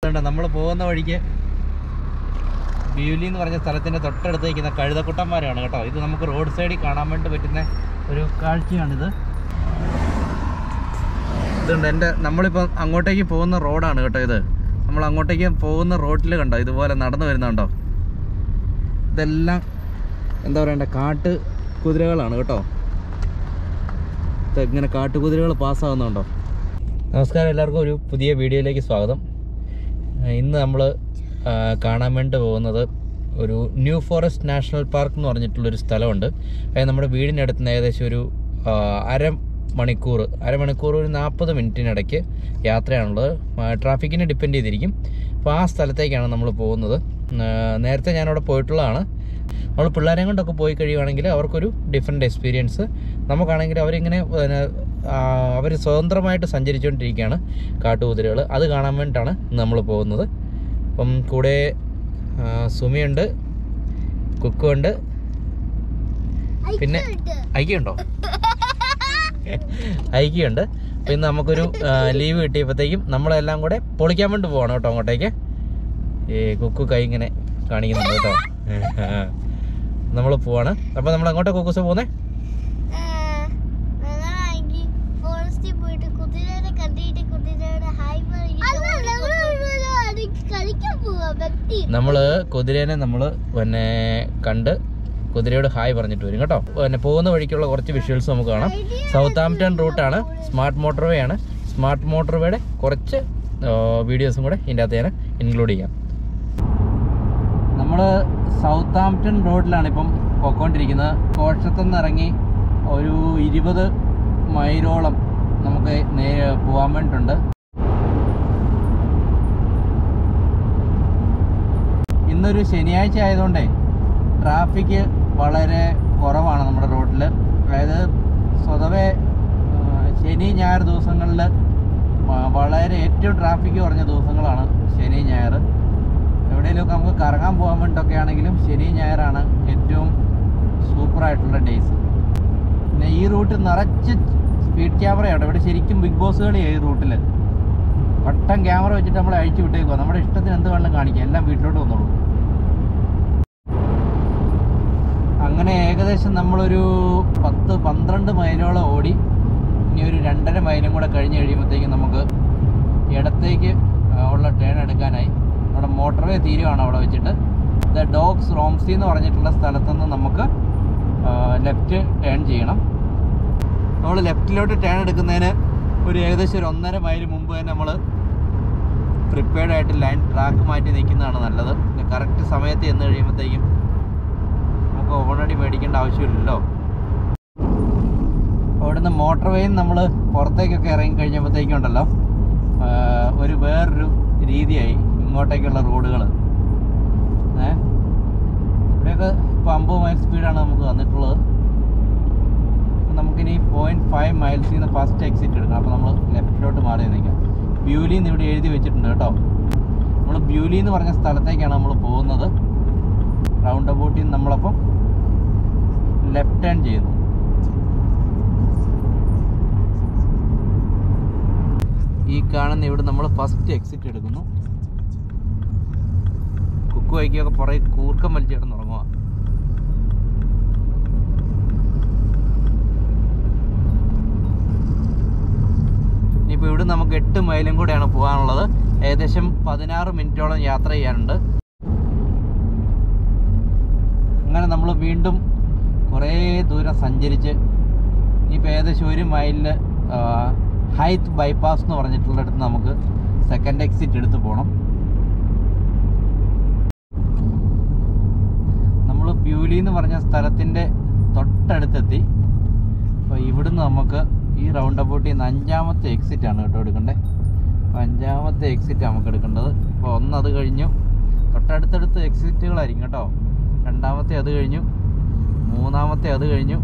അതുകൊണ്ട് നമ്മൾ പോകുന്ന വഴിക്ക് ബ്യൂലി എന്ന് പറഞ്ഞ സ്ഥലത്തിൻ്റെ തൊട്ടടുത്ത് നിൽക്കുന്ന കഴുതക്കുട്ടന്മാരാണ് കേട്ടോ ഇത് നമുക്ക് റോഡ് സൈഡിൽ കാണാൻ വേണ്ടി പറ്റുന്ന ഒരു കാഴ്ചയാണിത് ഇതുണ്ട് എൻ്റെ നമ്മളിപ്പോൾ അങ്ങോട്ടേക്ക് പോകുന്ന റോഡാണ് കേട്ടോ ഇത് നമ്മൾ അങ്ങോട്ടേക്ക് പോകുന്ന റോഡിൽ കണ്ടോ ഇതുപോലെ നടന്നു വരുന്നുണ്ടോ ഇതെല്ലാം എന്താ പറയണ്ട കാട്ട് കുതിരകളാണ് കേട്ടോ ഇത് ഇങ്ങനെ കാട്ടുകുതിരകൾ പാസ്സാകുന്നുണ്ടോ നമസ്കാരം എല്ലാവർക്കും ഒരു പുതിയ വീഡിയോയിലേക്ക് സ്വാഗതം ആ, ഇന്ന് നമ്മൾ കാണാൻ വേണ്ടി പോകുന്നത് ഒരു ന്യൂ ഫോറസ്റ്റ് നാഷണൽ പാർക്ക് എന്ന് പറഞ്ഞിട്ടുള്ളൊരു സ്ഥലമുണ്ട് അതായത് നമ്മുടെ വീടിനടുത്ത് നിന്ന് ഏകദേശം ഒരു ആ, അര മണിക്കൂർ അരമണിക്കൂർ ഒരു നാൽപ്പത് മിനിറ്റിനിടയ്ക്ക് യാത്രയാണുള്ളത് ട്രാഫിക്കിനെ ഡിപ്പെൻഡ് ചെയ്തിരിക്കും അപ്പോൾ ആ സ്ഥലത്തേക്കാണ് നമ്മൾ പോകുന്നത് ആ, നേരത്തെ ഞാനവിടെ പോയിട്ടുള്ളതാണ് നമ്മൾ പിള്ളേരെ കൊണ്ടൊക്കെ പോയി കഴിയുവാണെങ്കിൽ അവർക്കൊരു ഡിഫറെൻ്റ് എക്സ്പീരിയൻസ് നമുക്കാണെങ്കിൽ അവരിങ്ങനെ അവർ സ്വതന്ത്രമായിട്ട് സഞ്ചരിച്ചുകൊണ്ടിരിക്കുകയാണ് കാട്ടുകുതിരകൾ അത് കാണാൻ വേണ്ടിയിട്ടാണ് നമ്മൾ പോകുന്നത് അപ്പം കൂടെ ആ, സുമിയുണ്ട് കുക്കുണ്ട് പിന്നെ ഐക്യുണ്ടോ ഐക്യുണ്ട് അപ്പം ഇന്ന് നമുക്കൊരു ലീവ് കിട്ടിയപ്പോഴത്തേക്കും നമ്മളെല്ലാം കൂടെ പൊളിക്കാൻ വേണ്ടി പോവാണ് കേട്ടോ അങ്ങോട്ടേക്ക് ഈ കുക്കു കൈ ഇങ്ങനെ കാണിക്കുന്നുണ്ട് കേട്ടോ നമ്മൾ പോവാണ് അപ്പം നമ്മൾ അങ്ങോട്ടാ കുക്കൂസ് പോകുന്നേ ഞങ്ങളാണെങ്കിൽ ഫോറസ്റ്റിൽ പോയിട്ട് കുതിരേനെ കണ്ടിട്ട് കുതിരയുടെ ഹായ് കളിക്കാൻ പോവാ വ്യക്തി നമ്മൾ കുതിരേനെ നമ്മൾ പിന്നെ കണ്ട് കുതിരയോട് ഹായ് പറഞ്ഞിട്ട് വരും കേട്ടോ പിന്നെ പോകുന്ന വഴിക്കുള്ള കുറച്ച് വിഷ്വൽസ് നമുക്ക് കാണാം സൗത്ത് ആംപ്റ്റൺ റൂട്ടാണ് സ്മാർട്ട് മോട്ടോർവേ ആണ് സ്മാർട്ട് മോട്ടോർവേയുടെ കുറച്ച് വീഡിയോസും കൂടെ ഇതിൻ്റെ അകത്ത് ഞാൻ ഇൻക്ലൂഡ് ചെയ്യാം നമ്മൾ സൗത്ത് ആംപ്റ്റൺ റോഡിലാണ് ഇപ്പം പോയിക്കൊണ്ടിരിക്കുന്നത് കോട്ടത്തുനിന്ന് ഇറങ്ങി ഒരു ഇരുപത് മൈലോളം നമുക്ക് നേ പോകാൻ വേണ്ടിയിട്ടുണ്ട് ഇന്നൊരു ശനിയാഴ്ച ആയതുകൊണ്ടേ ട്രാഫിക് വളരെ കുറവാണ് നമ്മുടെ റോഡിൽ അതായത് സ്വതവേ ആ, ശനി ഞായർ ദിവസങ്ങളിൽ വളരെ ഏറ്റവും ട്രാഫിക് കുറഞ്ഞ ദിവസങ്ങളാണ് ശനി ഞായർ എവിടെയെങ്കിലുമൊക്കെ നമുക്ക് കറങ്ങാൻ പോകാൻ വേണ്ടിയിട്ടൊക്കെ ആണെങ്കിലും ശനി ഞായറാണ് ഏറ്റവും സൂപ്പറായിട്ടുള്ള ഡേയ്സ് പിന്നെ ഈ റൂട്ട് നിറച്ച് സ്പീഡ് ക്യാമറയാണ് ഇവിടെ ശരിക്കും ബിഗ് ബോസ് കളിയാണ് ഈ റൂട്ടിൽ വട്ടം ക്യാമറ വെച്ചിട്ട് നമ്മൾ അഴിച്ചു വിട്ടേക്കുക നമ്മുടെ ഇഷ്ടത്തിന് എന്ത് വേണമെങ്കിലും കാണിക്കാം എല്ലാം വീട്ടിലോട്ട് വന്നോളൂ അങ്ങനെ ഏകദേശം നമ്മളൊരു പത്ത് പന്ത്രണ്ട് മൈലോളം ഓടി ഇനി ഒരു രണ്ടര മൈലും കൂടെ കഴിഞ്ഞ് കഴിയുമ്പോഴത്തേക്കും നമുക്ക് ഇടത്തേക്ക് ആ, ഉള്ള ടേൺ എടുക്കാനായി നമ്മുടെ മോട്ടോർവേ തീരുവാണ് അവിടെ വെച്ചിട്ട് ദ ഡോഗ്സ് റോംസി എന്ന് പറഞ്ഞിട്ടുള്ള സ്ഥലത്തു നിന്ന് നമുക്ക് ലെഫ്റ്റ് ടേൺ ചെയ്യണം നമ്മൾ ലെഫ്റ്റിലോട്ട് ടേൺ എടുക്കുന്നതിന് ഒരു ഏകദേശം ഒരു ഒന്നര മൈൽ മുമ്പ് തന്നെ നമ്മൾ പ്രിപ്പയർഡ് ആയിട്ട് ലൈൻ ട്രാക്ക് മാറ്റി നിൽക്കുന്നതാണ് നല്ലത് കറക്റ്റ് സമയത്ത് ചെന്ന് കഴിയുമ്പോഴത്തേക്കും നമുക്ക് ഓൾറെഡി മേടിക്കേണ്ട ആവശ്യമില്ലല്ലോ അവിടുന്ന് മോട്ടോർ വേയിൽ നമ്മൾ പുറത്തേക്കൊക്കെ ഇറങ്ങി കഴിഞ്ഞപ്പോഴത്തേക്കും ഉണ്ടല്ലോ ആ, ഒരു വേറൊരു രീതിയായി ഇങ്ങോട്ടേക്കുള്ള റോഡുകൾ ഏ ഇവിടെയൊക്കെ ഇപ്പോൾ അമ്പത് മൈൽ സ്പീഡാണ് നമുക്ക് വന്നിട്ടുള്ളത് അപ്പോൾ നമുക്കിനി പോയിൻറ്റ് ഫൈവ് മൈൽസിൽ നിന്ന് ഫസ്റ്റ് എക്സിറ്റ് എടുക്കണം അപ്പോൾ നമ്മൾ ലെഫ്റ്റിലോട്ട് മാറി നിൽക്കാം ബ്യൂലി എന്ന് ഇവിടെ എഴുതി വെച്ചിട്ടുണ്ട് കേട്ടോ നമ്മൾ ബ്യൂലി എന്ന് പറഞ്ഞ സ്ഥലത്തേക്കാണ് നമ്മൾ പോകുന്നത് റൗണ്ട് അബൌട്ടിൽ നിന്ന് നമ്മളപ്പം ലെഫ്റ്റ് ടേൺ ചെയ്യുന്നു ഈ കാണുന്ന ഇവിടെ നമ്മൾ ഫസ്റ്റ് എക്സിറ്റ് എടുക്കുന്നു കുക്കു വൈക്കൊക്കെ പുറകെ കൂർക്കം വലിച്ച് കിടന്നുറങ്ങുക ഇനിയിപ്പോൾ ഇവിടെ നമുക്ക് എട്ട് മൈലും കൂടെയാണ് പോകാനുള്ളത് ഏകദേശം പതിനാറ് മിനിറ്റോളം യാത്ര ചെയ്യാനുണ്ട് അങ്ങനെ നമ്മൾ വീണ്ടും കുറേ ദൂരം സഞ്ചരിച്ച് ഇനിയിപ്പോൾ ഏകദേശം ഒരു മൈലിൽ ഹൈത്ത് ബൈപ്പാസ് എന്ന് പറഞ്ഞിട്ടുള്ളിടത്ത് നമുക്ക് സെക്കൻഡ് എക്സിറ്റ് എടുത്ത് പോകണം നമ്മൾ ബ്യൂലി എന്ന് പറഞ്ഞ സ്ഥലത്തിൻ്റെ തൊട്ടടുത്തെത്തി അപ്പോൾ ഇവിടുന്ന് നമുക്ക് ഈ റൗണ്ട് അബൌട്ടിൽ നിന്ന് അഞ്ചാമത്തെ എക്സിറ്റ് ആണ് കേട്ടോ എടുക്കേണ്ടത് അപ്പോൾ അഞ്ചാമത്തെ എക്സിറ്റ് നമുക്ക് എടുക്കേണ്ടത് അപ്പോൾ ഒന്ന് അത് കഴിഞ്ഞു തൊട്ടടുത്തടുത്ത് എക്സിറ്റുകളായിരിക്കും കേട്ടോ രണ്ടാമത്തെ അത് കഴിഞ്ഞു മൂന്നാമത്തെ അത് കഴിഞ്ഞു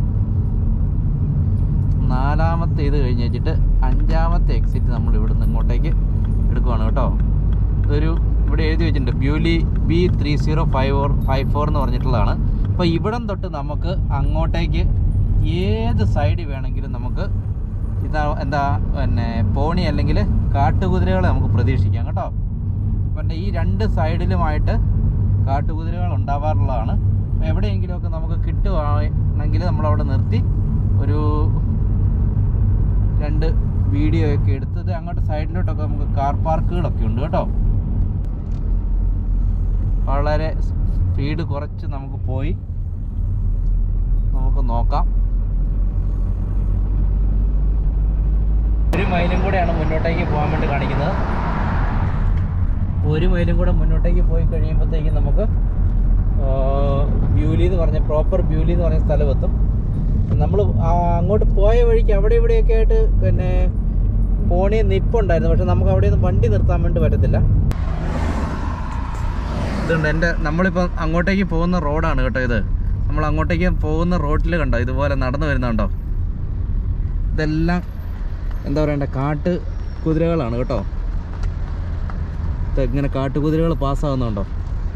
നാലാമത്തെ ഇത് കഴിഞ്ഞ് വെച്ചിട്ട് അഞ്ചാമത്തെ എക്സിറ്റ് നമ്മൾ ഇവിടുന്ന് ഇങ്ങോട്ടേക്ക് എടുക്കുവാണ് കേട്ടോ ഇതൊരു ഇവിടെ എഴുതി വെച്ചിട്ടുണ്ട് Beaulieu B three zero five four five four എന്ന് പറഞ്ഞിട്ടുള്ളതാണ് അപ്പോൾ ഇവിടം തൊട്ട് നമുക്ക് അങ്ങോട്ടേക്ക് ഏത് സൈഡ് വേണമെങ്കിലും നമുക്ക് ഇതാ എന്താ പിന്നെ പോണി അല്ലെങ്കിൽ കാട്ടുകുതിരകളെ നമുക്ക് പ്രതീക്ഷിക്കാം കേട്ടോ അപ്പം ഈ രണ്ട് സൈഡിലുമായിട്ട് കാട്ടുകുതിരകൾ ഉണ്ടാവാറുള്ളതാണ് അപ്പോൾ എവിടെയെങ്കിലുമൊക്കെ നമുക്ക് കിട്ടുവാണെങ്കിൽ നമ്മളവിടെ നിർത്തി ഒരു രണ്ട് വീഡിയോ ഒക്കെ എടുത്തത് അങ്ങോട്ട് സൈഡിലോട്ടൊക്കെ നമുക്ക് കാർ പാർക്കുകളൊക്കെ ഉണ്ട് കേട്ടോ വളരെ സ്പീഡ് കുറച്ച് നമുക്ക് പോയി നമുക്ക് നോക്കാം ഒരു മൈലും കൂടെയാണ് മുന്നോട്ടേക്ക് പോകാൻ വേണ്ടി കാണിക്കുന്നത് ഒരു മൈലും കൂടെ മുന്നോട്ടേക്ക് പോയി കഴിയുമ്പോഴത്തേക്കും നമുക്ക് ആ, ബ്യൂലി എന്ന് പറഞ്ഞ പ്രോപ്പർ ബ്യൂലി എന്ന് പറഞ്ഞ സ്ഥലം എത്തും നമ്മൾ അങ്ങോട്ട് പോയ വഴിക്ക് അവിടെ ഇവിടെയൊക്കെ ആയിട്ട് പിന്നെ പോണി നിപ്പുണ്ടായിരുന്നു പക്ഷെ നമുക്ക് അവിടെ ഒന്നും വണ്ടി നിർത്താൻ വേണ്ടി പറ്റത്തില്ല ഇതുണ്ട് എൻ്റെ നമ്മളിപ്പോൾ അങ്ങോട്ടേക്ക് പോകുന്ന റോഡാണ് കേട്ടോ ഇത് നമ്മൾ അങ്ങോട്ടേക്ക് പോകുന്ന റോഡിൽ കണ്ടോ ഇതുപോലെ നടന്നു വരുന്നുണ്ടോ ഇതെല്ലാം എന്താ പറയണ്ടേ കാട്ട് കുതിരകളാണ് കേട്ടോ ഇത് ഇങ്ങനെ കാട്ടുകുതിരകൾ പാസ്സാകുന്നുണ്ടോ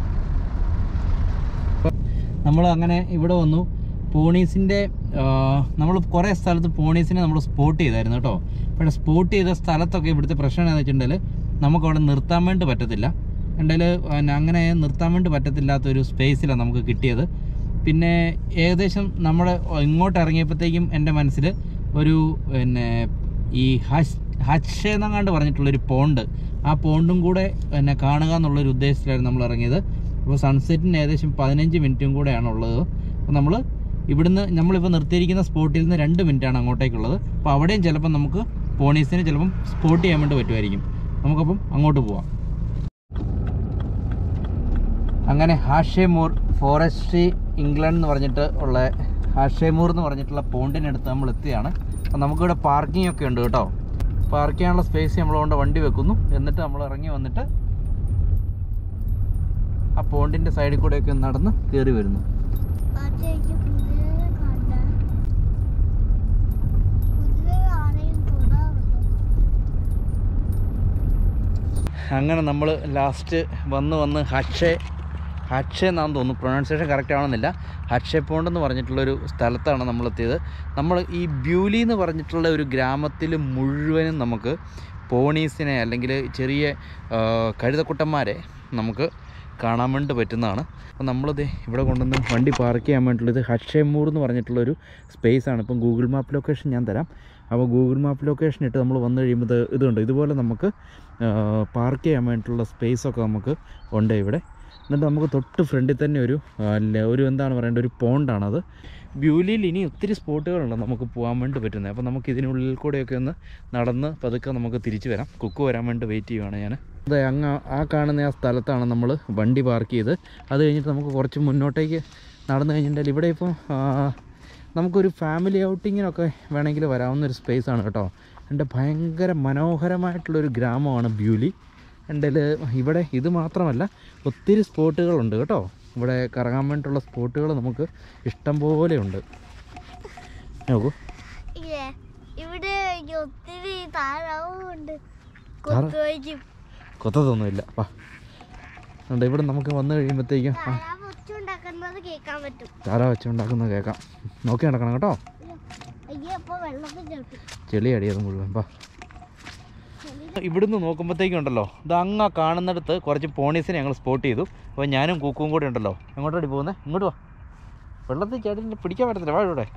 നമ്മൾ അങ്ങനെ ഇവിടെ വന്നു പോണീസിൻ്റെ നമ്മൾ കുറേ സ്ഥലത്ത് പോണീസിനെ നമ്മൾ സ്പോട്ട് ചെയ്തായിരുന്നു കേട്ടോ പക്ഷേ സ്പോട്ട് ചെയ്ത സ്ഥലത്തൊക്കെ ഇവിടുത്തെ പ്രശ്നം എന്താണെന്ന് വെച്ചിട്ടുണ്ടെങ്കിൽ നമുക്ക് അവിടെ നിർത്താൻ വേണ്ടി പറ്റത്തില്ല എന്തായാലും അങ്ങനെ നിർത്താൻ വേണ്ടി പറ്റത്തില്ലാത്തൊരു സ്പേസിലാണ് നമുക്ക് കിട്ടിയത് പിന്നെ ഏകദേശം നമ്മുടെ ഇങ്ങോട്ട് ഇറങ്ങിയപ്പോഴത്തേക്കും എൻ്റെ മനസ്സിൽ ഒരു പിന്നെ ഈ ഹഷ് ഹച്ച് എന്നങ്ങാണ്ട് പറഞ്ഞിട്ടുള്ളൊരു പോണ്ട് ആ പോണ്ടും കൂടെ പിന്നെ കാണുക എന്നുള്ളൊരു ഉദ്ദേശത്തിലായിരുന്നു നമ്മൾ ഇറങ്ങിയത് അപ്പോൾ സൺസെറ്റിന് ഏകദേശം പതിനഞ്ച് മിനിറ്റും കൂടെയാണ് ഉള്ളത് അപ്പോൾ നമ്മൾ ഇവിടുന്ന് നമ്മളിപ്പോൾ നിർത്തിയിരിക്കുന്ന സ്പോട്ടിൽ നിന്ന് രണ്ട് മിനിറ്റാണ് അങ്ങോട്ടേക്കുള്ളത് അപ്പോൾ അവിടെയും ചിലപ്പം നമുക്ക് പോണീസിന് ചിലപ്പം സ്പോട്ട് ചെയ്യാൻ വേണ്ടി പറ്റുമായിരിക്കും നമുക്കപ്പം അങ്ങോട്ട് പോവാം അങ്ങനെ ഹാഷേമൂർ ഫോറസ്ട്രി ഇംഗ്ലണ്ട് എന്ന് പറഞ്ഞിട്ട് ഉള്ള ഹാഷേമൂർ എന്ന് പറഞ്ഞിട്ടുള്ള പോണ്ടിനടുത്ത് നമ്മൾ എത്തിയാണ് അപ്പോൾ നമുക്കിവിടെ പാർക്കിംഗ് ഒക്കെ ഉണ്ട് കേട്ടോ പാർക്ക് ചെയ്യാനുള്ള സ്പേസ് നമ്മൾ കൊണ്ട് വണ്ടി വെക്കുന്നു എന്നിട്ട് നമ്മൾ ഇറങ്ങി വന്നിട്ട് ആ പോണ്ടിൻ്റെ സൈഡിൽ കൂടെയൊക്കെ നടന്ന് കയറി വരുന്നു അച്ഛയ്ക്ക് കുതിരയെ കണ്ട കുതിര ആരെയും തൊടാറുണ്ടോ അങ്ങനെ നമ്മൾ ലാസ്റ്റ് വന്ന് വന്ന് ഹക്ഷെ ഹക്ഷെ എന്നാന്ന് തോന്നുന്നു പ്രൊണൗൺസിയേഷൻ കറക്റ്റ് ആവണമെന്നില്ല ഹക്ഷെ പോണ്ട് എന്ന് പറഞ്ഞിട്ടുള്ളൊരു സ്ഥലത്താണ് നമ്മൾ എത്തിയത് നമ്മൾ ഈ ബ്യൂലി എന്ന് പറഞ്ഞിട്ടുള്ള ഒരു ഗ്രാമത്തിൽ മുഴുവനും നമുക്ക് പോണീസിനെ അല്ലെങ്കിൽ ചെറിയ ആ, കഴുതക്കുട്ടന്മാരെ നമുക്ക് കാണാൻ വേണ്ടി പറ്റുന്നതാണ് അപ്പോൾ നമ്മളിത് ഇവിടെ കൊണ്ടുവന്ന് വണ്ടി പാർക്ക് ചെയ്യാൻ വേണ്ടിയിട്ടുള്ളത് ഹക്ഷേമൂർ എന്ന് പറഞ്ഞിട്ടുള്ളൊരു സ്പേസാണ് ഇപ്പം ഗൂഗിൾ മാപ്പ് ലൊക്കേഷൻ ഞാൻ തരാം അപ്പോൾ ഗൂഗിൾ മാപ്പ് ലൊക്കേഷൻ ഇട്ട് നമ്മൾ വന്നു കഴിയുമ്പോൾ ഇത് ഇതുണ്ട് ഇതുപോലെ നമുക്ക് പാർക്ക് ചെയ്യാൻ വേണ്ടിയിട്ടുള്ള സ്പേസൊക്കെ നമുക്ക് ഉണ്ട് ഇവിടെ എന്നിട്ട് നമുക്ക് തൊട്ട് ഫ്രണ്ടിൽ തന്നെ ഒരു ആ, ല- ഒരു എന്താണ് പറയേണ്ടത് ഒരു പോണ്ടാണത് ബ്യൂലിയിൽ ഇനി ഒത്തിരി സ്പോട്ടുകളുണ്ട് നമുക്ക് പോകാൻ വേണ്ടി പറ്റുന്നത് അപ്പോൾ നമുക്ക് ഇതിനുള്ളിൽ കൂടെയൊക്കെ ഒന്ന് നടന്ന് പതുക്കെ നമുക്ക് തിരിച്ചു വരാം കുക്ക് വരാൻ വേണ്ടി വെയിറ്റ് ചെയ്യുവാണ് ഞാൻ അതെ അങ്ങ് ആ കാണുന്ന ആ സ്ഥലത്താണ് നമ്മൾ വണ്ടി പാർക്ക് ചെയ്ത് അത് കഴിഞ്ഞിട്ട് നമുക്ക് കുറച്ച് മുന്നോട്ടേക്ക് നടന്നു കഴിഞ്ഞിട്ടുണ്ടെങ്കിൽ ഇവിടെ ഇപ്പോൾ നമുക്കൊരു ഫാമിലി ഔട്ടിങ്ങിനൊക്കെ വേണമെങ്കിൽ വരാവുന്ന ഒരു സ്പേസാണ് കേട്ടോ എൻ്റെ ഭയങ്കര മനോഹരമായിട്ടുള്ളൊരു ഗ്രാമമാണ് ബ്യൂലി എൻ്റെ ഇവിടെ ഇത് മാത്രമല്ല ഒത്തിരി സ്പോട്ടുകളുണ്ട് കേട്ടോ ഇവിടെ കറങ്ങാൻ വേണ്ടിയിട്ടുള്ള സ്പോട്ടുകൾ നമുക്ക് ഇഷ്ടം പോലെ ഉണ്ട് നോക്കൂ ഇല്ലേ ഇവിടെ എനിക്ക് ഒത്തിരി താറാവും ഉണ്ട് താറ- കൊത്തുവയ്ക്കും കൊത്തതൊന്നുമില്ല വാ ഉണ്ട് ഇവിടെ നമുക്ക് വന്നു കഴിയുമ്പോഴത്തേക്കും ആ താറാവ് ഒച്ച ഉണ്ടാക്കുന്നത് കേൾക്കാൻ പറ്റും താര വെച്ചുണ്ടാക്കുന്നത് കേൾക്കാം നോക്കി നടക്കണം കേട്ടോ അയ്യോ അപ്പൊ വെള്ളത്തിൽ ചവിട്ടി ചെളി അടിയത് മുഴുവൻ വാ ഇവിടുന്ന് നോക്കുമ്പോഴത്തേക്കും ഉണ്ടല്ലോ ഇത് അങ്ങ് ആ കാണുന്നിടത്ത് കുറച്ച് പോണീസിനെ ഞങ്ങൾ സ്പോട്ട് ചെയ്തു അപ്പോൾ ഞാനും കൂക്കും കൂടെ ഉണ്ടല്ലോ എങ്ങോട്ടാണ് പോകുന്നത് ഇങ്ങോട്ട് വാ വെള്ളത്തിൽ ചാടി പിടിക്കാൻ പറ്റത്തില്ല വാ ഇവിടെ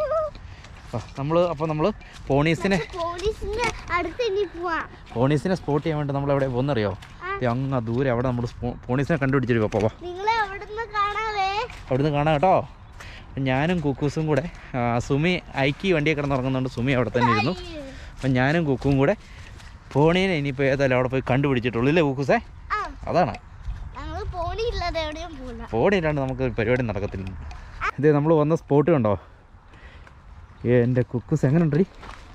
നമ്മൾ അപ്പോൾ നമ്മൾ പോണീസിനെ പോലീസിന്റെ അടുത്ത് ഇനി പോവാം പോണീസിനെ സ്പോട്ട് ചെയ്യാൻ വേണ്ടി നമ്മൾ എവിടെ പോകുന്നറിയോ ആ. ദേ അങ്ങ് ദൂരെ അവിടെ നമ്മൾ പോണീസിനെ കണ്ടുപിടിച്ചിട്ട് അപ്പോൾ വാ നിങ്ങളെ അവിടുന്ന് കാണാവേ അവിടുന്ന് കാണാം കേട്ടോ ഞാനും കുക്കൂസും കൂടെ ആ, സുമി ഐക്കി വണ്ടിയെ കിടന്നുറങ്ങുന്നുണ്ട് സുമി അവിടെ തന്നെ ഇരുന്നു അപ്പം ഞാനും കുക്കും കൂടെ പോണീനെ ഇനിയിപ്പോൾ ഏതായാലും അവിടെ പോയി കണ്ടുപിടിച്ചിട്ടുള്ളൂ ഇല്ലേ കുക്കൂസേ ആ അതാണ് ഞങ്ങൾ പോണിയില്ലാതെ എവിടെയും പോകില്ല പോണിയില്ലാണ്ട് നമുക്ക് ഒരു പരിപാടി നടക്കത്തില്ല ഇത് നമ്മൾ വന്ന സ്പോട്ട് കണ്ടോ എൻ്റെ കുക്കൂസ് എങ്ങനെ ഉണ്ടീ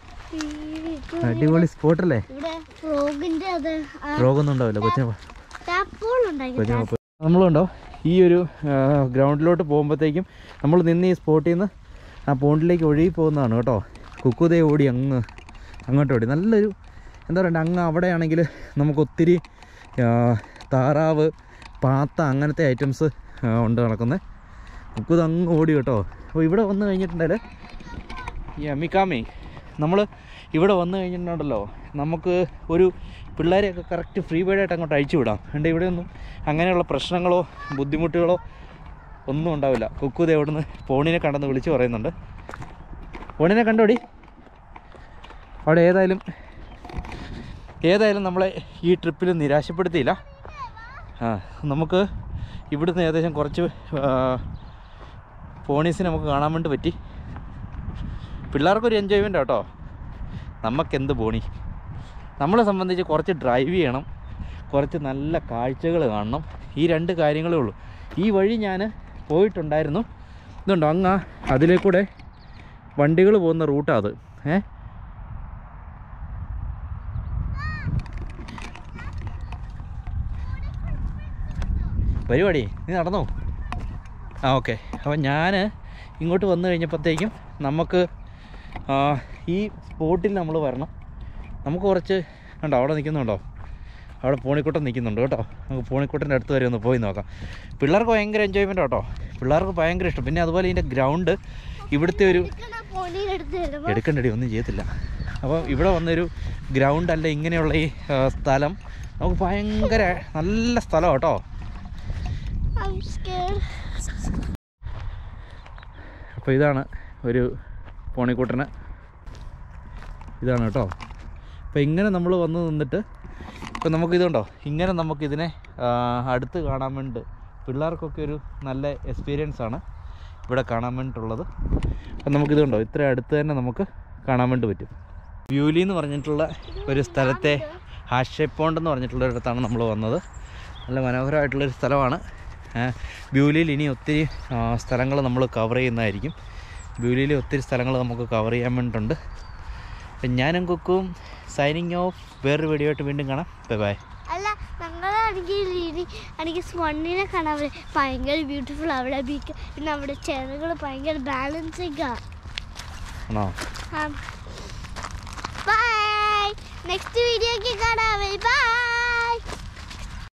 അടിപൊളി സ്പോട്ടല്ലേ ഇവിടെ ഫ്രോഗിന്റെ അത് രോഗമൊന്നും ഉണ്ടാവില്ല കൊച്ചിനെ ടാപ്പോൾ ഉണ്ടാക്കി കൊച്ചിനെ നമ്മളുണ്ടോ ഈ ഒരു ഗ്രൗണ്ടിലോട്ട് പോകുമ്പോഴത്തേക്കും നമ്മൾ നിന്ന് ഈ സ്പോട്ടിൽ നിന്ന് ആ പോണ്ടിലേക്ക് ഒഴുകി പോകുന്നതാണ് കേട്ടോ കുക്കുതേ ഓടി അങ്ങ് അങ്ങോട്ട് ഓടി നല്ലൊരു എന്താ പറയുക അങ്ങ് അവിടെയാണെങ്കിൽ നമുക്ക് ഒത്തിരി ആ, താറാവ് പാത്ത അങ്ങനത്തെ ഐറ്റംസ് ഉണ്ട് നടക്കുന്നത് കുക്കുത് അങ്ങ് ഓടി കേട്ടോ അപ്പോൾ ഇവിടെ വന്നു കഴിഞ്ഞിട്ടുണ്ടെങ്കിൽ ഈ അമിക്കാമി നമ്മൾ ഇവിടെ വന്നു കഴിഞ്ഞിട്ടുണ്ടല്ലോ നമുക്ക് ഒരു പിള്ളേരെയൊക്കെ കറക്റ്റ് ഫ്രീ ബേഡായിട്ട് അങ്ങോട്ട് അഴിച്ചു വിടാം എൻ്റെ ഇവിടെയൊന്നും അങ്ങനെയുള്ള പ്രശ്നങ്ങളോ ബുദ്ധിമുട്ടുകളോ ഒന്നും ഉണ്ടാവില്ല കുക്കുത് എവിടുന്ന് പോണിനെ കണ്ടെന്ന് വിളിച്ച് പറയുന്നുണ്ട് പോണിനെ കണ്ടോടി അവിടെ ഏതായാലും ഏതായാലും നമ്മളെ ഈ ട്രിപ്പിൽ നിരാശപ്പെടുത്തിയില്ല ആ നമുക്ക് ഇവിടുന്ന് ഏകദേശം കുറച്ച് ആ, പോണീസിനെ നമുക്ക് കാണാൻ വേണ്ടി പറ്റി പിള്ളേർക്കൊരു എൻജോയ്മെൻ്റ് കേട്ടോ നമുക്കെന്ത് പോണി നമ്മളെ സംബന്ധിച്ച് കുറച്ച് ഡ്രൈവ് ചെയ്യണം കുറച്ച് നല്ല കാഴ്ചകൾ കാണണം ഈ രണ്ട് കാര്യങ്ങളേ ഉള്ളൂ ഈ വഴി ഞാൻ പോയിട്ടുണ്ടായിരുന്നു ഇതുണ്ടോ അങ്ങ് അതിലേ കൂടെ വണ്ടികൾ പോകുന്ന റൂട്ടാണ് അത് ഏ പരിപാടി നീ നടന്നോ ആ ഓക്കെ അപ്പോൾ ഞാൻ ഇങ്ങോട്ട് വന്നു കഴിഞ്ഞപ്പോഴത്തേക്കും നമുക്ക് ആ, ഈ സ്പോട്ടിൽ നമ്മൾ വരണം നമുക്ക് കുറച്ച് കണ്ടോ അവിടെ നിൽക്കുന്നുണ്ടോ അവിടെ പൂണിക്കുട്ടൻ നിൽക്കുന്നുണ്ട് കേട്ടോ നമുക്ക് പൂണിക്കുട്ടൻ്റെ അടുത്ത് വരെ ഒന്ന് പോയി നോക്കാം പിള്ളേർക്ക് ഭയങ്കര എൻജോയ്മെൻ്റ് കേട്ടോ പിള്ളേർക്ക് ഭയങ്കര ഇഷ്ടം പിന്നെ അതുപോലെ ഇതിൻ്റെ ഗ്രൗണ്ട് ഇവിടുത്തെ ഒരു പോണീനെ എടുത്ത് തരുമ്പോ എടുക്കണ്ടടി ഒന്നും ചെയ്യത്തില്ല അപ്പോൾ ഇവിടെ വന്നൊരു ഗ്രൗണ്ട് അല്ല ഇങ്ങനെയുള്ള ഈ ആ, സ്ഥലം നമുക്ക് ഭയങ്കര നല്ല സ്ഥലം കേട്ടോ I'm scared. അപ്പോൾ ഇതാണ് ഒരു പോണിക്കൂട്ടന് ഇതാണ് കേട്ടോ അപ്പോൾ ഇങ്ങനെ നമ്മൾ വന്ന് നിന്നിട്ട് ഇപ്പം നമുക്കിതുണ്ടോ ഇങ്ങനെ നമുക്കിതിനെ ആ, അടുത്ത് കാണാൻ വേണ്ടി പിള്ളേർക്കൊക്കെ ഒരു നല്ല എക്സ്പീരിയൻസ് ആണ് ഇവിടെ കാണാൻ വേണ്ടിയിട്ടുള്ളത് അപ്പം നമുക്കിതുണ്ടോ ഇത്ര അടുത്ത് തന്നെ നമുക്ക് കാണാൻ വേണ്ടി പറ്റും വ്യൂലി എന്ന് പറഞ്ഞിട്ടുള്ള ഒരു സ്ഥലത്തെ ഹാഷപ്പോണ്ട് എന്ന് പറഞ്ഞിട്ടുള്ള ഒരിടത്താണ് നമ്മൾ വന്നത് നല്ല മനോഹരമായിട്ടുള്ളൊരു സ്ഥലമാണ് ആ, ബ്യൂലിയിൽ ഇനി ഒത്തിരി സ്ഥലങ്ങൾ നമ്മൾ കവർ ചെയ്യുന്നതായിരിക്കും ബ്യൂലിയിൽ ഒത്തിരി സ്ഥലങ്ങൾ നമുക്ക് കവർ ചെയ്യാൻ വേണ്ടിയിട്ടുണ്ട് അപ്പം ഞാനും കുക്കും സൈനിങ് ഓഫ് വേറൊരു വീഡിയോ ആയിട്ട് വീണ്ടും കാണാം ബൈ ബൈ അല്ല ഞങ്ങളാണെങ്കിൽ ഇനി എനിക്ക് സ്വണ്ണിനെ കാണാൻ പറ്റും. ഭയങ്കര ബ്യൂട്ടിഫുൾ അവിടെ ബീക്ക് പിന്നെ അവിടെ ചെറുകൾ ഭയങ്കര ബാലൻസിങ് ആണോ ബൈ നെക്സ്റ്റ് വീഡിയോക്ക് കാണാം ബൈ